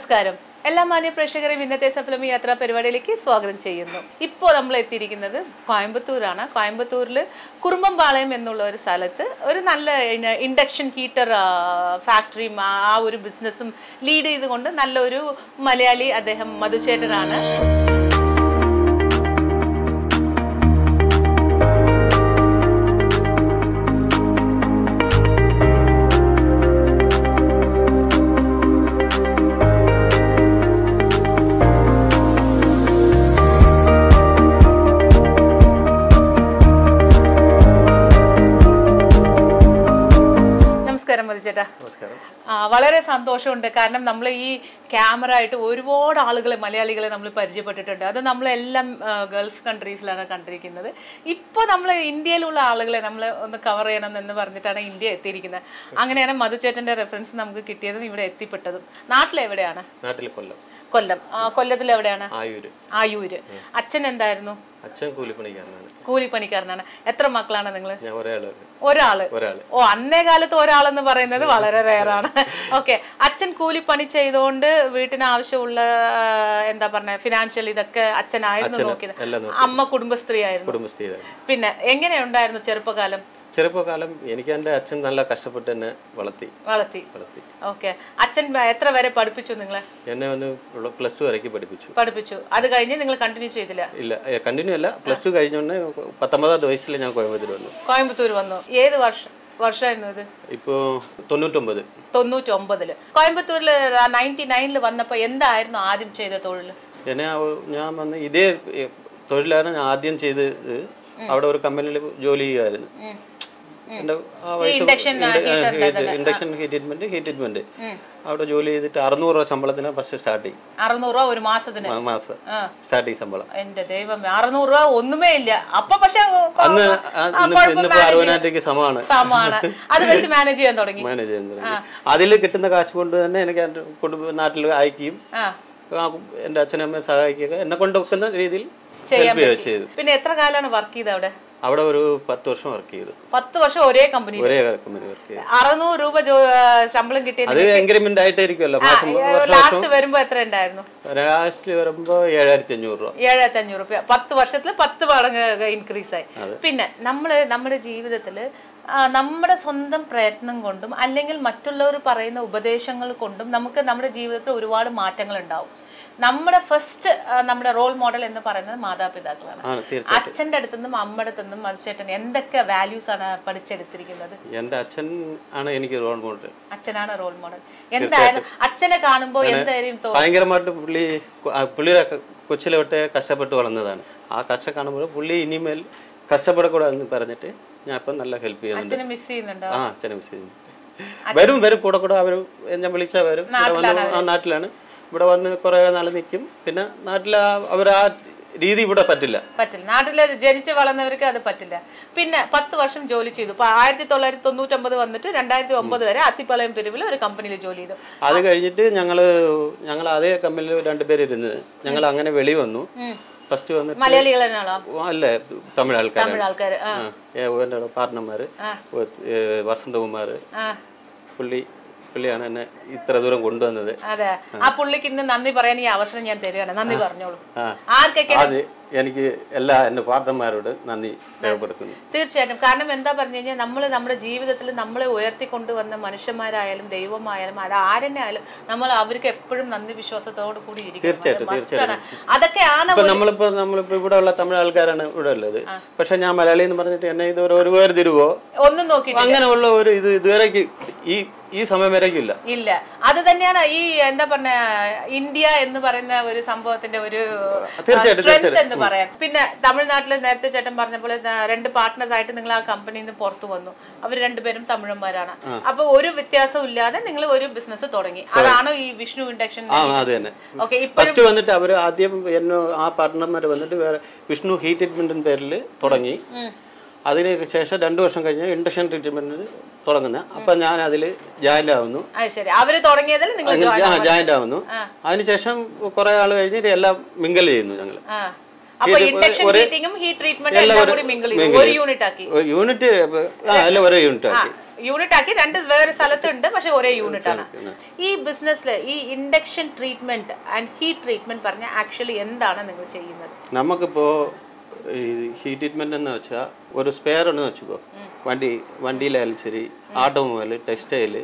നമസ്കാരം എല്ലാ മാന്യ പ്രേക്ഷകരെയും ഇന്നത്തെ സഫലമി യാത്രാ പരിപാടിയിലേക്ക് സ്വാഗതം ചെയ്യുന്നു ഇപ്പോൾ നമ്മൾ എത്തിയിരിക്കുന്നത് കോയമ്പത്തൂരാണ് കോയമ്പത്തൂരിൽ കുറുമ്പംപാളയം എന്നുള്ള ഒരു സ്ഥലത്ത് ഒരു നല്ല ഇൻഡക്ഷൻ ഹീറ്റർ ഫാക്ടറിയും ആ ആ ഒരു ബിസിനസ്സും ലീഡ് ചെയ്തുകൊണ്ട് നല്ലൊരു മലയാളി അദ്ദേഹം മധുചേട്ടനാണ് നമസ്കാരം മധുചേട്ടാ നമസ്കാരം ആ, വളരെ സന്തോഷമുണ്ട് കാരണം നമ്മൾ ഈ ക്യാമറ ആയിട്ട് ഒരുപാട് ആളുകളെ മലയാളികളെ നമ്മൾ പരിചയപ്പെട്ടിട്ടുണ്ട് അത് നമ്മളെല്ലാം ആ, ഗൾഫ് കൺട്രീസിലാണ് കണ്ടിരിക്കുന്നത് ഇപ്പോൾ നമ്മൾ ഇന്ത്യയിലുള്ള ആളുകളെ നമ്മൾ ഒന്ന് കവർ ചെയ്യണം എന്ന് പറഞ്ഞിട്ടാണ് ഇന്ത്യ എത്തിയിരിക്കുന്നത് അങ്ങനെയാണ് മധുചേട്ടൻ്റെ റെഫറൻസ് നമുക്ക് കിട്ടിയതും ഇവിടെ എത്തിപ്പെട്ടതും നാട്ടിലെവിടെയാണ് നാട്ടിൽ കൊല്ലം കൊല്ലം ആ, കൊല്ലത്തിൽ എവിടെയാണ് ആയൂര് ആയൂര് അച്ഛൻ എന്തായിരുന്നു അച്ഛൻ കൂലിപ്പണിക്കാരനാണ് കൂലിപ്പണിക്കാരനാണ് എത്ര മക്കളാണ് നിങ്ങൾ ഞാൻ ഒരാള് ഒരാള് ഒരാള് ഓ അന്നേ കാലത്ത് ഒരാളെന്ന് പറയുന്നത് വളരെ റെയറാണ് ഓക്കെ അച്ഛൻ കൂലിപ്പണി ചെയ്തുകൊണ്ട് വീട്ടിന് ആവശ്യമുള്ള ആ, എന്താ പറഞ്ഞ ഫിനാൻഷ്യൽ ഇതൊക്കെ അച്ഛനായിരുന്നു നോക്കിയത് എല്ലാം നോക്കി അമ്മ കുടുംബസ്ത്രീ ആയിരുന്നു കുടുംബസ്ഥിരാണ് പിന്നെ എങ്ങനെയുണ്ടായിരുന്നു ചെറുപ്പകാലം ചെറുപ്പകാലം എനിക്ക് എൻ്റെ അച്ഛൻ നല്ല കഷ്ടപ്പെട്ട് എന്നെ വളർത്തി വളർത്തി വളർത്തി ഓക്കെ അച്ഛൻ എത്ര വരെ പഠിപ്പിച്ചു നിങ്ങളെ എന്നെ ഒന്ന് പ്ലസ് ടു വരയ്ക്ക് പഠിപ്പിച്ചു പഠിപ്പിച്ചു അത് കഴിഞ്ഞ് നിങ്ങൾ കണ്ടിന്യൂ ചെയ്തില്ല ഇല്ല കണ്ടിന്യൂ അല്ല പ്ലസ് ടു കഴിഞ്ഞുകൊണ്ട് പത്തൊമ്പതാമത് വയസ്സിൽ ഞാൻ കോയമ്പത്തൂർ വന്നു കോയമ്പത്തൂർ വന്നു ഏത് വർഷം വർഷമായിരുന്നു ഇത് ഇപ്പോൾ തൊണ്ണൂറ്റൊമ്പത് തൊണ്ണൂറ്റി ഒമ്പതില് കോയമ്പത്തൂരിൽ നയൻറ്റി നയനിൽ വന്നപ്പോൾ എന്തായിരുന്നു ആദ്യം ചെയ്ത തൊഴിൽ എന്നെ ആ ഒരു- ഞാൻ വന്ന് ഇതേ ഏ, തൊഴിലാണ് ഞാൻ ആദ്യം ചെയ്തത് അവിടെ ഒരു കമ്പനിയിൽ ജോലി ചെയ്യുമായിരുന്നു എൻ്റെ ആ വയസ്സ് induction, ആ, heater ന്റെ induction heat treatment heat treatment അവിടെ ജോലി ചെയ്തിട്ട് അറുന്നൂറ് രൂപ ശമ്പളത്തിന് ഫസ്റ്റ് സ്റ്റാർട്ട് ചെയ്യും അറുന്നൂറ് രൂപ ഒരു മാസത്തിന് മാ- മാസം ആ. സ്റ്റാർട്ടിങ് ശമ്പളം എന്റെ ദൈവം അറുന്നൂറ് രൂപ ഒന്നുമേ ഇല്ല അപ്പൊ പക്ഷെ അന്ന് ആ, ഇന്ന് ഇന്നിപ്പോ അറുപതിനായിരം രൂപയ്ക്ക് സമമാണ് സമമാണ് അത് വെച്ച് മാനേജ് ചെയ്യാൻ തുടങ്ങി മാനേജ് ചെയ്യുന്നത് അതിൽ കിട്ടുന്ന കാശ് കൊണ്ട് തന്നെ എനിക്ക് എൻ്റെ കുടുംബ നാട്ടിൽ അയക്കുകയും ആ ആ, എൻ്റെ അച്ഛനും അമ്മയും സഹായിക്കുക എന്നെ കൊണ്ട് വെക്കുന്ന രീതിയിൽ ചെയ്യാൻ ഹെൽപ്പ് ചെയ്യുക പറ്റി ചെയ്തു പിന്നെ എത്ര കാലാണ് വർക്ക് ചെയ്ത് അവിടെ അവിടെ ഒരു പത്ത് വർഷം വർക്ക് ചെയ്തു പത്ത് വർഷം ഒരേ കമ്പനി ഒരേ കമ്പനി വർക്ക് ചെയ്തു അറുന്നൂറ് രൂപ ജോ- ശമ്പളം കിട്ടിയത് അത് എൻക്രിമെന്റ് ആയിട്ടായിരിക്കുമല്ലോ മാസം ലാസ്റ്റ് വരുമ്പോ എത്ര ഉണ്ടായിരുന്നു ലാസ്റ്റിൽ വരുമ്പോ ഏഴായിരത്തി അഞ്ഞൂറ് രൂപ ഏഴായിരത്തി അഞ്ഞൂറ് രൂപ പത്ത് വർഷത്തിൽ പത്ത് മടങ്ങ് ഇൻക്രീസ് ആയി പിന്നെ നമ്മൾ നമ്മുടെ ജീവിതത്തിൽ നമ്മുടെ സ്വന്തം പ്രയത്നം കൊണ്ടും അല്ലെങ്കിൽ മറ്റുള്ളവർ പറയുന്ന ഉപദേശങ്ങൾ കൊണ്ടും നമുക്ക് നമ്മുടെ ജീവിതത്തിൽ ഒരുപാട് മാറ്റങ്ങൾ ഉണ്ടാവും നമ്മുടെ ഫസ്റ്റ് നമ്മുടെ റോൾ മോഡൽ എന്ന് പറയുന്നത് മാതാപിതാക്കളാണ് ആണ് തീർച്ചയായും അച്ഛൻ്റെ അടുത്തുനിന്നും അമ്മയുടെ അടുത്തുനിന്നും മതിച്ചേട്ടൻ എന്തൊക്കെ വാല്യൂസ് ആണ് പഠിച്ചെടുത്തിരിക്കുന്നത് എൻ്റെ അച്ഛൻ ആണ് എനിക്ക് റോൾ മോഡൽ അച്ഛനാണ് റോൾ മോഡൽ എന്തായാലും അച്ഛനെ കാണുമ്പോൾ എന്തായാലും തോന്നും ഭയങ്കരമായിട്ട് പുള്ളി ആ പുള്ളിയുടെ ക- കൊച്ചിലെ തൊട്ടേ കഷ്ടപ്പെട്ട് വളർന്നതാണ് ആ കഷ്ടം കാണുമ്പോൾ പുള്ളി ഇനിമേൽ കഷ്ടപ്പെടக்கூടാതെന്ന് പറഞ്ഞിട്ട് ഞാൻ ഇപ്പം നല്ല ഹെൽപ്പ് ചെയ്യുന്നുണ്ട് അച്ഛനെ മിസ് ചെയ്യുന്നുണ്ടോ ആ അച്ഛനെ മിസ് ചെയ്യുന്നു വരും വരും കൂടെ കൂടെ അവർ ഞാൻ വിളിച്ചാൽ വരും ഇവിടെ വന്ന് ആ നാട്ടിലാണ് ഇവിടെ വന്ന് കുറേ നാൾ നിൽക്കും പിന്നെ നാട്ടിൽ അവർ ആ രീതി ഇവിടെ പറ്റില്ല പറ്റില്ല നാട്ടില് ജനിച്ച് വളർന്നവർക്ക് അത് പറ്റില്ല പിന്നെ പത്ത് വർഷം ജോലി ചെയ്തു ഇപ്പൊ ആയിരത്തി തൊള്ളായിരത്തി തൊണ്ണൂറ്റൊമ്പത് വന്നിട്ട് രണ്ടായിരത്തി ഒമ്പത് വരെ അത്തിപ്പാളയം പിരിവിൽ ഒരു കമ്പനിയിൽ ജോലി ചെയ്തു അത് കഴിഞ്ഞിട്ട് ഞങ്ങള് ഞങ്ങൾ അതേ കമ്പനിയിൽ രണ്ടുപേര് ഇരുന്നത് ഞങ്ങൾ അങ്ങനെ വെളി വന്നു ഉം. ഫസ്റ്റ് വന്നിട്ട് മലയാളികൾ തന്നെയാണോ അല്ലേ തമിഴ് ആൾക്കാരാണ് തമിഴ് ആൾക്കാർ ആ ആ, ഏ, എൻ്റെ പാർട്ട്ണർമാർ വസന്തകുമാർ ആ പുള്ളി പുള്ളിയാണ് എന്നെ ഇത്ര ദൂരം കൊണ്ടുവന്നത് അതെ ആ പുള്ളിക്ക് ഇന്ന് നന്ദി പറയാൻ ഈ അവസരം ഞാൻ തരികയാണ് നന്ദി പറഞ്ഞോളൂ ആ ആർക്കൊക്കെ അത് എനിക്ക് എല്ലാ എൻ്റെ പാർട്ട്ണർമാരോട് നന്ദി രേഖപ്പെടുത്തുന്നു തീർച്ചയായിട്ടും കാരണം എന്താ പറഞ്ഞു കഴിഞ്ഞാൽ നമ്മൾ നമ്മുടെ ജീവിതത്തിൽ നമ്മളെ ഉയർത്തിക്കൊണ്ടുവന്ന മനുഷ്യന്മാരായാലും ദൈവമായാലും അത് ആരെന്നെ ആയാലും നമ്മൾ അവർക്ക് എപ്പോഴും നന്ദി വിശ്വാസത്തോടു കൂടി ഇരിക്കണം അത് must ആണ്. അതൊക്കെയാണ് ഇപ്പൊ നമ്മളിപ്പോ നമ്മളിപ്പോ ഇവിടെ ഉള്ള തമിഴ് ആൾക്കാരാണ് ഇവിടെ ഉള്ളത് പക്ഷെ ഞാൻ മലയാളി എന്ന് പറഞ്ഞിട്ട് എന്നെ ഇതുവരെ ഒരു വേർതിരുവോ ഒന്നും നോക്കിയിട്ട് അങ്ങനെയുള്ള ഒരു ഇത് ഇതുവരേക്ക് ഈ ഈ സമയം വരേക്കും ഇല്ല ഇല്ല അത് തന്നെയാണ് ഈ എന്താ പറഞ്ഞ ഇന്ത്യ എന്ന് പറയുന്ന ഒരു സംഭവത്തിന്റെ ഒരു തീർച്ചയായിട്ടും, സ്ട്രെങ്ത് എന്ന് പറയാൻ പിന്നെ തമിഴ്നാട്ടിൽ നേരത്തെ ചേട്ടൻ പറഞ്ഞ പോലെ ദാ രണ്ട് പാർട്ട്നേഴ്സ് ആയിട്ട് നിങ്ങൾ ആ കമ്പനിയിൽ നിന്ന് പുറത്തു വന്നു അവർ രണ്ടുപേരും തമിഴന്മാരാണ് അപ്പൊ ഒരു വ്യത്യാസവും ഇല്ലാതെ നിങ്ങൾ ഒരു ബിസിനസ് തുടങ്ങി അതാണ് ഈ വിഷ്ണു ഇൻഡക്ഷൻ ആ അത് തന്നെ ഓക്കെ ഇപ്പൊ ഫസ്റ്റ് വന്നിട്ട് അവർ ആദ്യം എന്നെ ആ പാർട്ട്ണർമാർ വന്നിട്ട് വേറെ വിഷ്ണു ഹീറ്റ് ട്രീറ്റ്മെന്റിന്റെ പേരിൽ തുടങ്ങി അതിന് ശേഷം രണ്ടു വർഷം കഴിഞ്ഞ് ഇൻഡക്ഷൻ ട്രീറ്റ്മെന്റ് തുടങ്ങുന്ന അപ്പൊ ഞാൻ അതിൽ ജോയിന്റ് ആവുന്നു അത് ശരി അവര് തുടങ്ങിയതിൽ നിങ്ങൾ ജോയിന്റ് ആവുന്നു അതിനുശേഷം കുറെ ആൾ കഴിഞ്ഞിട്ട് എല്ലാം മിങ്കൽ ചെയ്യുന്നു ഞങ്ങൾ ആ അപ്പൊ ഇത് ഇൻഡക്ഷൻ ഒരു- ഹീറ്റിങ്ങും ഹീറ്റ് ട്രീറ്റ്മെന്റ് എല്ലാം എല്ലാം ഒരു കൂടി മിങ്കിൾ mingle ചെയ്തു ഒരു ചെയ്തു. യൂണിറ്റ് ആക്കി ഒരു യൂണിറ്റ് ആ എല്ലാം ഒരേ യൂണിറ്റ് ആക്കി യൂണിറ്റ് ആക്കി രണ്ട് വേറെ സ്ഥലത്തുണ്ട് പക്ഷെ ഒരേ യൂണിറ്റ് ആണ് ഈ ബിസിനസ്സിൽ ഈ induction treatment and heat treatment പറഞ്ഞ ആക്ച്വലി എന്താണ് നിങ്ങൾ ചെയ്യുന്നത് നമുക്കിപ്പോ ഈ ഹീറ്റ് ട്രീറ്റ്മെന്റ് എന്ന് വെച്ചാൽ ഒരു സ്പെയർ എന്ന് വെച്ചുക്കോ വണ്ടി വണ്ടിയിലായാലും ശരി ഓട്ടോമൊബൈൽ ടെക്സ്റ്റൈല്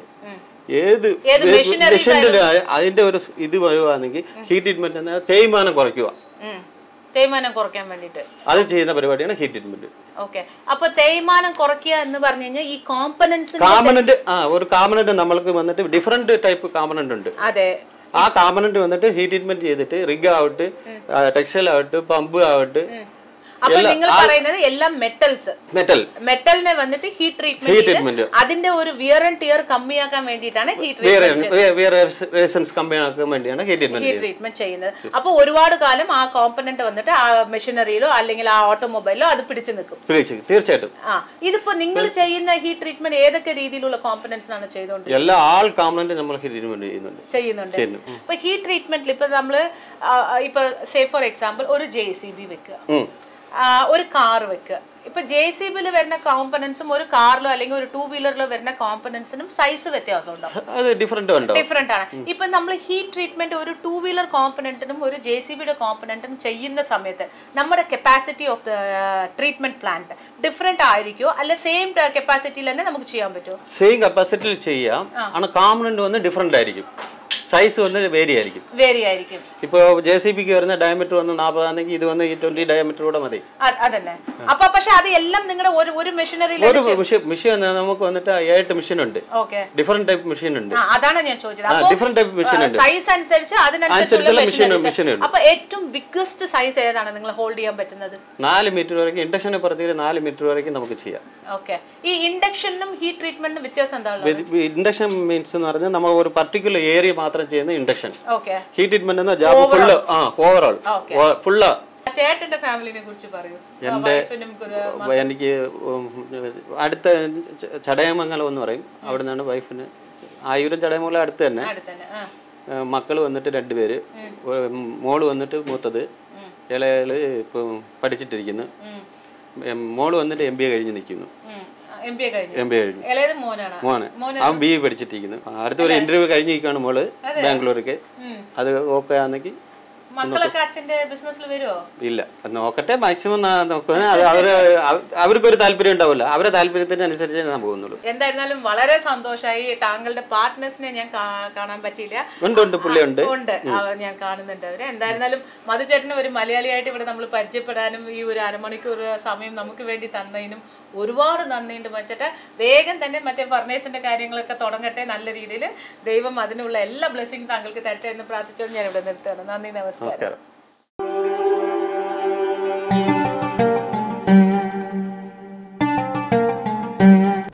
ഏത് ഏത് machineries മെഷീൻ്റെ അതിന്റെ ഒരു ഇത് വരുവാണെങ്കിൽ ഹീറ്റ് ട്രീറ്റ്മെന്റ് എന്ന തേയ്മാനം കുറയ്ക്കുക ഉം. തേയ്മാനം കുറയ്ക്കാൻ വേണ്ടിയിട്ട് അത് ചെയ്യുന്ന പരിപാടിയാണ് ഹീറ്റ് ട്രീറ്റ്മെന്റ് ഓക്കെ അപ്പൊ തേയ്മാനം കുറയ്ക്കുക എന്ന് പറഞ്ഞു കഴിഞ്ഞാൽ ഈ കോമ്പനൻസ് കാമനന്റ് ആ ഒരു കാമനന്റ് നമ്മൾക്ക് വന്നിട്ട് ഡിഫറെന്റ് ടൈപ്പ് കാമനന്റ് ഉണ്ട് അതെ ആ കാമനന്റ് വന്നിട്ട് ഹീറ്റ് ട്രീറ്റ്മെന്റ് ചെയ്തിട്ട് റിഗ് ആവട്ടെ ടെക്സ്റ്റൈൽ ആവട്ടെ പമ്പ് ആവട്ടെ അപ്പൊ നിങ്ങൾ പറയുന്നത് എല്ലാം മെറ്റൽസ് മെറ്റൽ മെറ്റലിനെ വന്നിട്ട് ഹീറ്റ് Heat ട്രീറ്റ്മെന്റ് treatment. അതിന്റെ ഒരു വിയർ ആൻഡ് ടിയർ കമ്മിയാക്കാൻ വേണ്ടിയിട്ടാണ് ഹീറ്റ് വേറെ ട്രീറ്റ്മെന്റ് വേറെ റേഷൻസ് കമ്മിയാക്കാൻ വേണ്ടിയാണ് ഹീറ്റ് ട്രീറ്റ്മെന്റ് ഹീറ്റ് ട്രീറ്റ്മെന്റ് ചെയ്യുന്നത് അപ്പൊ ഒരുപാട് കാലം ആ കോമ്പനന്റ് വന്നിട്ട് ആ മെഷീനറിയിലോ അല്ലെങ്കിൽ ആ ഓട്ടോമൊബൈലിലോ അത് പിടിച്ചു നിൽക്കും ചെയ്യുന്നത് തീർച്ചയായിട്ടും ആ ഇതിപ്പോ നിങ്ങൾ ചെയ്യുന്ന ഹീറ്റ് ട്രീറ്റ്മെന്റ് ഏതൊക്കെ രീതിയിലുള്ള കോമ്പനൻസ് ആണ് ചെയ്തുകൊണ്ട് എല്ലാ ആൾ കാമനന്റ് നമ്മൾ ഹീറ്റ് ട്രീറ്റ്മെന്റ് ചെയ്യുന്നുണ്ട് ചെയ്യുന്നുണ്ട് ചെയ്യുന്നു. ഇപ്പൊ ഹീറ്റ് ട്രീറ്റ്മെന്റിൽ ഇപ്പൊ നമ്മള് ആ, ഇപ്പൊ സേ ഫോർ എക്സാമ്പിൾ ഒരു ജെ സി ബി വെക്കുക ഉം. ആ, ഒരു കാർ വെക്കുക ഇപ്പൊ ജെ സി ബിയിൽ വരുന്ന കോമ്പനൻസും ഒരു കാറിലോ അല്ലെങ്കിൽ ഒരു ടൂ വീലറിലോ വരുന്ന കോമ്പനൻസിനും സൈസ് വ്യത്യാസം ഉണ്ടാവും അത് ഡിഫറെന്റ് ഉണ്ടോ ഡിഫറെന്റ് ആണ് ഇപ്പൊ നമ്മൾ ഹീറ്റ് ട്രീറ്റ്മെന്റ് ഒരു ടൂ വീലർ കോമ്പനന്റിനും ഒരു ജെ സി ബിയുടെ കോമ്പനന്റിനും ചെയ്യുന്ന സമയത്ത് നമ്മുടെ capacity of the treatment plant different ആയിരിക്കുമോ അല്ല സെയിം കപ്പാസിറ്റിയിൽ തന്നെ നമുക്ക് ചെയ്യാൻ പറ്റുമോ സെയിം കപ്പാസിറ്റിയിൽ ചെയ്യാം ആണ് കാമനന്റ് വന്ന് ഡിഫറെന്റ് ആയിരിക്കും സൈസ് വന്ന് വേരി ആയിരിക്കും വേരി ആയിരിക്കും ഇപ്പോൾ ജെ സി ബിക്ക് വരുന്ന ഡയമീറ്റർ വന്ന് നാൽപ്പതാണെങ്കിൽ ഇത് വന്ന് ഈ ട്വന്റി ഡയമീറ്റർ കൂടെ മതി അ- അതന്നെ അപ്പൊ പക്ഷെ അത് എല്ലാം നിങ്ങളുടെ ഒരു ഒരു മെഷീനറിയിൽ ഒരു മെഷീൻ മെഷീൻ നമുക്ക് വന്നിട്ട് ഏഴെട്ട് മെഷീൻ ഉണ്ട് ഓക്കെ ഡിഫറെന്റ് ടൈപ്പ് മെഷീൻ ഉണ്ട് ആ, അതാണ് ഞാൻ ചോദിച്ചത് ആ അപ്പൊ ഡിഫറെന്റ് ടൈപ്പ് മെഷീൻ ഉണ്ട് സൈസ് അനുസരിച്ച് അതിനനുസരിച്ചുള്ള അനുസരിച്ചുള്ള machine- machineries. machine ഉണ്ട്. അപ്പൊ ഏറ്റവും ബിഗ്ഗസ്റ്റ് സൈസ് ഏതാണ് നിങ്ങൾ ഹോൾഡ് ചെയ്യാൻ പറ്റുന്നത് നാല് മീറ്റർ വരെയും ഇൻഡക്ഷനെ പുറത്തേക്ക് നാല് മീറ്റർ വരെയും നമുക്ക് ചെയ്യാം ഓക്കെ ഈ ഇൻഡക്ഷനും ഹീറ്റ് ട്രീറ്റ്മെന്റിനും വ്യത്യാസം എന്താ ഉള്ളത് ഇൻഡക്ഷൻ മീൻസ് എന്ന് പറഞ്ഞാൽ നമ്മൾ ഒരു പർട്ടിക്കുലർ ഏരിയ മാത്രം ചെയ്യുന്ന ഇൻഡക്ഷൻ ഓക്കെ ഹീറ്റ് ട്രീറ്റ്മെന്റ് എന്ന ജാബ് ഫുള്ള് ആ ഓവറോൾ Okay. ഫുള്ള് ചേട്ടന്റെ ഫാമിലിനെ കുറിച്ച് പറയൂ വൈഫിനും എനിക്ക് ഉം അടുത്ത ച- ചടയമംഗലം എന്ന് പറയും അവിടെ നിന്നാണ് വൈഫിന് ആയൂരം ചടയമംഗലം അടുത്ത് തന്നെ അടുത്ത് തന്നെ ആ മക്കൾ വന്നിട്ട് രണ്ടുപേര് ഒരു മോള് വന്നിട്ട് മൂത്തത് ഇളയാള് ഇപ്പം പഠിച്ചിട്ടിരിക്കുന്നു ഉം. എം, മോള് വന്നിട്ട് എം ബി എ കഴിഞ്ഞ് നിൽക്കുന്നു എം ബി എ കഴിഞ്ഞു എം ബി എ കഴിഞ്ഞു ഇളയത് മോനാണ് മോന് മോന് അവൻ ബി എ പഠിച്ചിട്ടിരിക്കുന്നു അടുത്ത ഒരു ഇന്റർവ്യൂ കഴിഞ്ഞിരിക്കുകയാണ് മോള് ബാംഗ്ലൂർക്ക് ഉം. അത് ഓക്കെ ആണെങ്കിൽ മക്കളൊക്കെ അച്ഛന്റെ ബിസിനസ്സിൽ വരുമോ ഇല്ല നോക്കട്ടെ മാക്സിമം നോക്കുന്നത് അത് അവര് അവ- അവർക്കൊരു താല്പര്യം ഉണ്ടാവില്ല അവരെ താല്പര്യത്തിന് അനുസരിച്ച് ഞാൻ പോകുന്നുള്ളൂ എന്തായിരുന്നാലും വളരെ സന്തോഷമായി താങ്കളുടെ പാർട്ട്നേഴ്സിനെ ഞാൻ കാ- കാണാൻ പറ്റിയില്ല ഉണ്ട് ഉണ്ട് പുള്ളി ഉണ്ട് ഉണ്ട് അവ- ഞാൻ കാണുന്നുണ്ട് അവരെ എന്തായിരുന്നാലും മധുചേട്ടനെ ഒരു മലയാളിയായിട്ട് ഇവിടെ നമ്മൾ പരിചയപ്പെടാനും ഈ ഒരു അരമണിക്കൂർ സമയം നമുക്ക് വേണ്ടി തന്നതിനും ഒരുപാട് നന്ദിയുണ്ട് മച്ചേട്ട വേഗം തന്നെ മറ്റേ ഫർണേഴ്സിന്റെ കാര്യങ്ങളൊക്കെ തുടങ്ങട്ടെ നല്ല രീതിയിൽ ദൈവം അതിനുള്ള എല്ലാ ബ്ലെസ്സിങ് താങ്കൾക്ക് തരട്ടെ എന്ന് പ്രാർത്ഥിച്ചുകൊണ്ട് ഞാൻ ഇവിടെ നിർത്തുകയാണ് നന്ദി നമസ്കാരം നമസ്കാരം